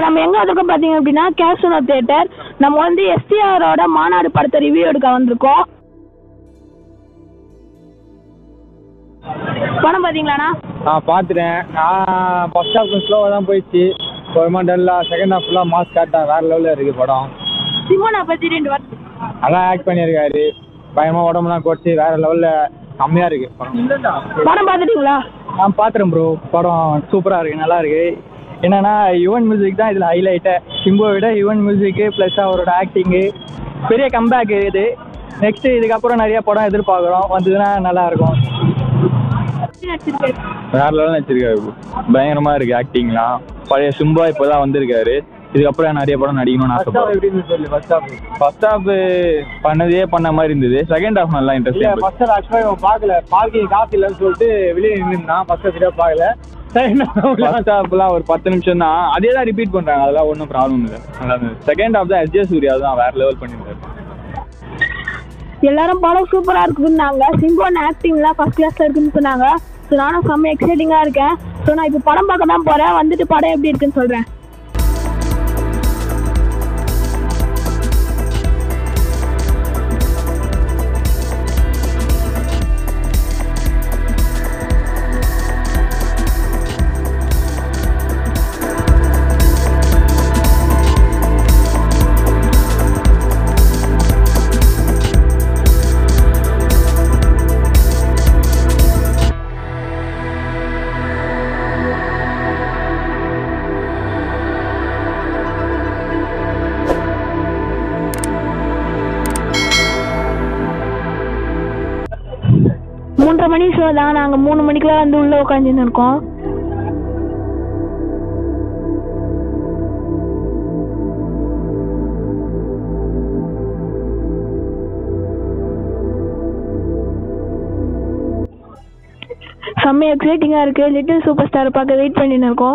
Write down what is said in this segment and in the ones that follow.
நம்ம எங்க வந்திருக்கோம் பாத்தீங்க அப்படின்னா கேசுனோ தியேட்டர் நம்ம வந்து எஸ்டிஆரோட மாநாடு படத்தை ரிவ்யூ எடுக்க வந்திருக்கோம் படம் பாத்தீங்களாண்ணா ஆ பார்த்துட்டேன் நான் ஃபஸ்ட் ஹாஃப் ஸ்லோவாக தான் போயிடுச்சு ஒரு மாதிரி டல்லாக செகண்ட் ஹாஃப் ஃபுல்லாக மாஸ் காட்டான் வேறு லெவலில் இருக்குது படம் சிமோனா பத்தி ரெண்டு வார்த்தை நல்லா ஆக்ட் பண்ணியிருக்காரு பயமாக உடம்புலாம் குறைச்சி வேறு லெவலில் செம்மையாக இருக்குது படம் படம் பார்த்துட்டீங்களா நான் பார்த்துறேன் ப்ரோ படம் சூப்பராக இருக்குது நல்லா இருக்கு என்னன்னா யுவன் மியூசிக் தான் இதில் ஹைலைட்டு சிம்புவை விட யுவன் மியூசிக்கு ப்ளஸ் அவரோட ஆக்டிங்கு பெரிய கம்பேக் இது நெக்ஸ்ட்டு இதுக்கப்புறம் நிறைய படம் எதிர்பார்க்குறோம் வந்ததுன்னா நல்லா இருக்கும் நடிச்சிருக்காரு வேற லெவலில் நடிச்சிருக்காரு பயங்கரமாக இருக்குது ஆக்டிங்லாம் பழைய சிம்பா இப்போ தான் வந்திருக்காரு இதுக்கப்புறம் நிறைய படம் நடிக்கணும்னு ஆசைப்படுறேன் சொல்லு ஃபர்ஸ்ட் ஹாஃப் ஃபர்ஸ்ட் ஹாஃப் பண்ணதே பண்ண மாதிரி இருந்தது செகண்ட் ஹாஃப் நல்லா இல்ல இன்ட்ரெஸ்டிங் ஃபர்ஸ்ட் ஹாஃப் ஆக்சுவலாக இவன் பார்க்கல பார்க்கிங் காசு இல்லைன்னு சொல்லிட்டு வெளியே நின்றுனான் ஃபர்ஸ்ட் ஹாஃப் சரியாக பார்க்கல செகண்ட் ஃபர்ஸ்ட் ஹாஃப்லாம் ஒரு பத்து நிமிஷம் தான் அதே தான் ரிப்பீட் பண்ணுறாங்க அதெல்லாம் ஒன்றும் ப்ராப்ளம் இல்லை நல்லா இருந்தது செகண்ட் ஹாஃப் தான் எஸ்ஜே சூர்யா தான் வேற லெவல் பண்ணியிருந்தாரு எல்லாரும் படம் சூப்பரா இருக்குன்னாங்க சிம்போன் ஆக்டிங்லாம் ஃபர்ஸ்ட் கிளாஸ்ல இருக்குன்னு சொன்னாங்க ஸோ நானும் செம்ம எக்ஸைட்டிங்கா இருக்கேன் ஸோ நான் இப்போ படம் பார்க்க தான் போறேன் வந்துட்டு படம் எப்படி இருக்குன்னு சொல்றேன் மூன்றரை மணி ஷோ தான் நாங்கள் மூணு மணிக்கெல்லாம் வந்து உள்ளே உட்காந்துன்னு இருக்கோம் செம்ம எக்ஸைட்டிங்காக இருக்குது லிட்டில் சூப்பர் ஸ்டார் பார்க்க வெயிட் பண்ணின்னு இருக்கோம்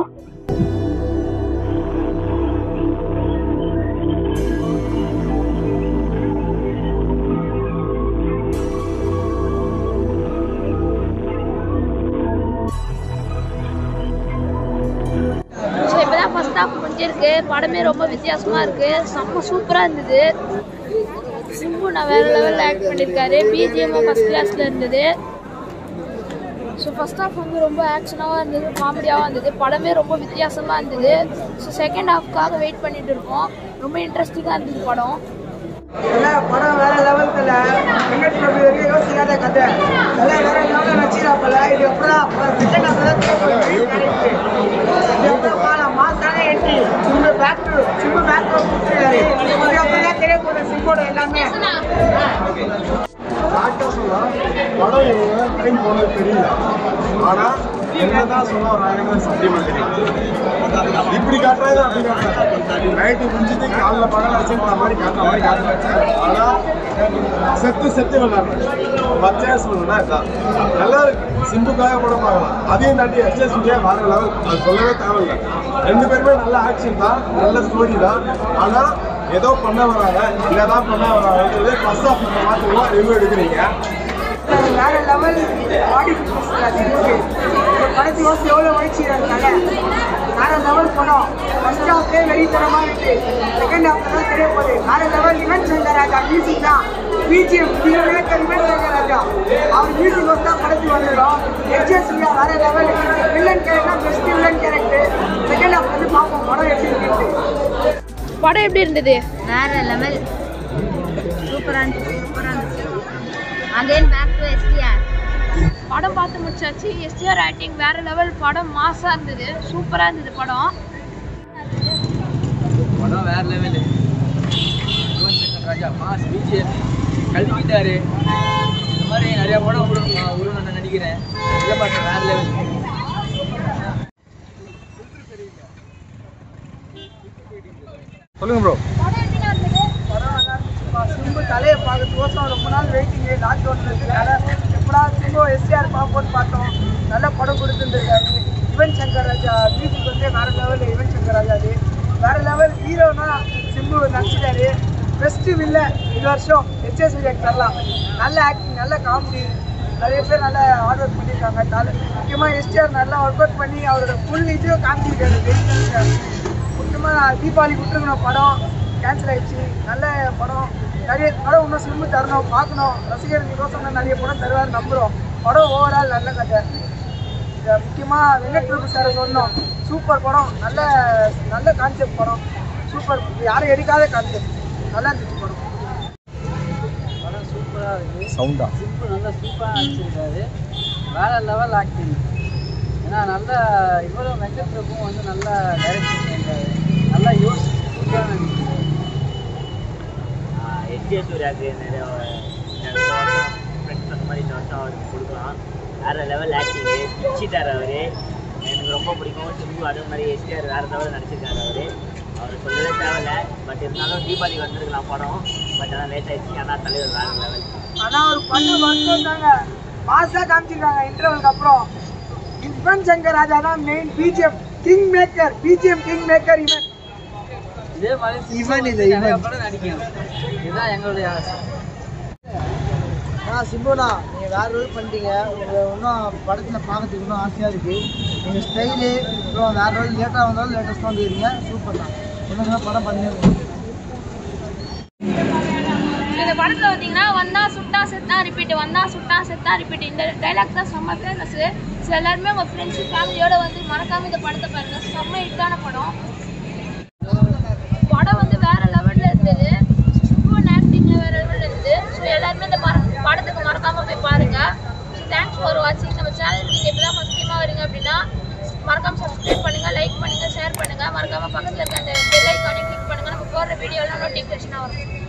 ஸோ இப்போ தான் ஃபஸ்ட் ஹாஃப் முடிஞ்சிருக்கு படமே ரொம்ப வித்தியாசமாக இருக்குது செம்ம சூப்பராக இருந்தது சிம்பு நான் வேறு லெவலில் ஆக்ட் பண்ணியிருக்காரு பிஜிஎம்மும் ஃபஸ்ட் கிளாஸில் இருந்தது ஸோ ஃபஸ்ட் ஹாஃப் வந்து ரொம்ப ஆக்ஷனாகவும் இருந்தது காமெடியாகவும் இருந்தது படமே ரொம்ப வித்தியாசமாக இருந்தது ஸோ செகண்ட் ஹாஃப்க்காக வெயிட் பண்ணிட்டு இருக்கோம் ரொம்ப இன்ட்ரெஸ்டிங்காக இருந்தது படம் தல படம் வேற லெவல் தல வெங்கட் பிரபு வரைக்கும் யோசிக்காத கதை தல வேற லெவலில் வச்சிருக்காப்பல இது எப்படா செகண்ட் ஹாஃப் தான் தெரியப்போகுது மாசான என்ட்ரி சும்மா பேக் சும்மா பேக் கொடுத்துருக்காரு இது அப்பதான் தெரிய போகுது சிம்போட எல்லாமே டாக்டர் சொன்னா படம் இவங்க டைம் போனது தெரியல ஆனா என்னதான் சொன்னா ஒரு ஆயிரம் சத்தியமா தெரியும் இப்படி காட்டுறாங்க அப்படி காட்டுறாங்க நைட்டு முடிஞ்சது காலைல படம் வச்சுன்ற மாதிரி காட்டுற மாதிரி காட்டுறாங்க ஆனா செத்து செத்து விளையாடுறாங்க பச்சையா சொல்லணும்னா இதுதான் நல்லா இருக்கு சிம்புக்காக படம் பார்க்கலாம் அதையும் தாண்டி எஸ்எஸ் சூர்யா வேற லெவல் அது சொல்லவே தேவையில்லை ரெண்டு பேருமே நல்ல ஆக்ஷன் தான் நல்ல ஸ்டோரி தான் ஆனா ஏதோ பண்ண வராங்க இல்லதான் பண்ண வராங்க ஃபர்ஸ்ட் ஆஃப் இந்த மாத்திரம் ரிவ்யூ எடுக்கிறீங்க வேற லெவல் பாடி இருக்கு இந்த படத்தை யோசிச்சு எவ்வளோ உழைச்சிருக்காங்க வேற லெவல் படம் ஃபர்ஸ்ட் ஹாஃப்லேயே வெறித்தனமா இருக்கு செகண்ட் ஹாஃப் தான் தெரிய போகுது வேற லெவல் யுவன் சங்கர் ராஜா மியூசிக் தான் பிஜிஎம் யுவன் சங்கர் ராஜா அவர் மியூசிக் வச்சு தான் படத்துக்கு வந்துடும் எச்எஸ் சூர்யா வேற level villain character best villain character second half வந்து பார்ப்போம் படம் எப்படி இருக்கு படம் எப்படி இருந்தது வேற லெவல் சூப்பராக இருந்துச்சு சூப்பராக இருந்துச்சு அகைன் பேக் டு எஸ்டிஆர் படம் பார்த்து முடிச்சாச்சு எஸ்டிஆர் ஆக்டிங் வேறு லெவல் படம் மாசாக இருந்தது சூப்பராக இருந்தது படம் படம் வேற level Yuvan Shankar Raja mass BGM கல்விட்டாரு இந்த மாதிரி நிறைய படம் விடணும் விடணும் நான் நினைக்கிறேன் இதை பார்த்து வேற லெவல் சொல்லுங்க ப்ரோ படம் நல்லா இருந்துச்சுப்பா சிம்பு தலையை பார்க்கறதுக்கோசம் ரொம்ப நாள் வெயிட்டிங்கு லாக்டவுன் இருக்கிறதுனால எப்படா சிம்பு எஸ்டிஆர் பார்ப்போம்னு பார்த்தோம் நல்ல படம் கொடுத்துருந்துருக்காரு யுவன் சங்கர் ராஜா மியூசிக் வந்து வேற லெவல் யுவன் சங்கர் ராஜா அது வேற லெவல் ஹீரோனா சிம்பு நடிச்சிட்டாரு பெஸ்ட் வில்ல இந்த வருஷம் எச்எஸ் சூர்யாக்கு தரலாம் நல்ல ஆக்டிங் நல்ல காமெடி நிறைய பேர் நல்லா ஹார்ட் ஒர்க் பண்ணியிருக்காங்க தலை முக்கியமாக எஸ்டிஆர் நல்லா ஒர்க் அவுட் பண்ணி அவரோட ஃபுல் இதுவும் காமிச்சிருக்காரு வெளியில முக்கியமாக தீபாவளிக்கு விட்டுருக்கணும் படம் கேன்சல் ஆயிடுச்சு நல்ல படம் நிறைய படம் இன்னும் சிம்பு தரணும் பார்க்கணும் ரசிகர்களுக்கோசம் நிறைய படம் தருவார் நம்புகிறோம் படம் ஓவரால் நல்ல கதை இதை முக்கியமாக வெங்கட் பிரபு சாரை சொன்னோம் சூப்பர் படம் நல்ல நல்ல கான்செப்ட் படம் சூப்பர் யாரும் எடுக்காத கான்செப்ட் நல்லா இருந்துச்சு படம் படம் சூப்பராக இருக்குது சவுண்டா சிம்பிள் நல்லா சூப்பராக நடிச்சிருக்காரு வேற லெவல் ஆக்டிங் ஏன்னா நல்ல இவரும் வெங்கட் பிரபுவும் வந்து நல்லா டைரக்ட் பண்ணியிருக்காரு நல்லா யோசிச்சு சூப்பராக நடிச்சிருக்காரு எஸ்ஜே சூர்யாவுக்கு நிறைய இந்த வருஷம் ஃப்ரெண்ட்ஸ் அந்த மாதிரி இந்த வருஷம் அவருக்கு கொடுக்கலாம் வேற லெவல் ஆக்டிங்கு பிச்சிட்டார் அவர் எனக்கு ரொம்ப பிடிக்கும் சிம்பு அதே மாதிரி எஸ்டிஆர் வேற லெவல் நடிச்சிருக்காரு அவர் அவர் சொல்லவே தேவையில்ல பட் இருந்தாலும் தீபாவளி வந்திருக்கலாம் படம் பட் ஆனால் லேட் ஆயிடுச்சு ஆனால் தலைவர் வேற லெவல் ஆனால் ஒரு பண்ணு மட்டும் தாங்க மாசாக காமிச்சிருக்காங்க இன்டர்வலுக்கு அப்புறம் யுவன் சங்கர் ராஜா தான் main BGM king maker BGM king maker இவன் இதே மாதிரி இவன் சிம்பு இது, வந்து நிறைய இவன். படம் நடிக்கணும் இதுதான் எங்களுடைய ஆசை ஆ சிம்புண்ணா நீங்கள் வேறு ரோல் பண்ணிட்டீங்க உங்களை இன்னும் படத்தில் பார்க்கறதுக்கு இன்னும் ஆசையாக இருக்குது நீங்கள் ஸ்டைலு அப்புறம் வேறு ரோல் லேட்டாக வந்தாலும் லேட்டஸ்ட்டாக வந்துருக்கீங்க சூப்பர் தான் இன்னும் படம் பண்ணிருக்கீங்க இந்த படத்துல பார்த்தீங்கன்னா வந்தா சுட்டா செத்தா ரிப்பீட் வந்தா சுட்டா செத்தா ரிப்பீட் இந்த டைலாக் தான் செம்ம ஃபேமஸ் ஸோ எல்லாருமே உங்கள் ஃப்ரெண்ட்ஸு ஃபேமிலியோட வந்து மறக்காம இந்த படத்தை பாருங்க செம்ம ஹிட்டான படம் படம் வந்து வேற லெவல்ல இருந்தது சிம்புவன் ஆக்டிங்ல வேற லெவல்ல இருந்தது ஸோ எல்லாருமே இந்த மற- படத்துக்கு மறக்காம போய் பாருங்க ஸோ தேங்க்ஸ் ஃபார் வாட்சிங் நம்ம சேனல் நீங்க இப்பதான் ஃபர்ஸ்ட் டைமா வரீங்க அப்படின்னா மறக்காம சப்ஸ்கிரைப் பண்ணுங்க லைக் பண்ணுங்க ஷேர் பண்ணுங்க மறக்காம பக்கத்துல இருக்க அந்த பெல் ஐக்கானை கிளிக் பண்ணுங்க நம்ம போடுற வீடியோலாம் நோட்டிஃபிகேஷனாக வரும்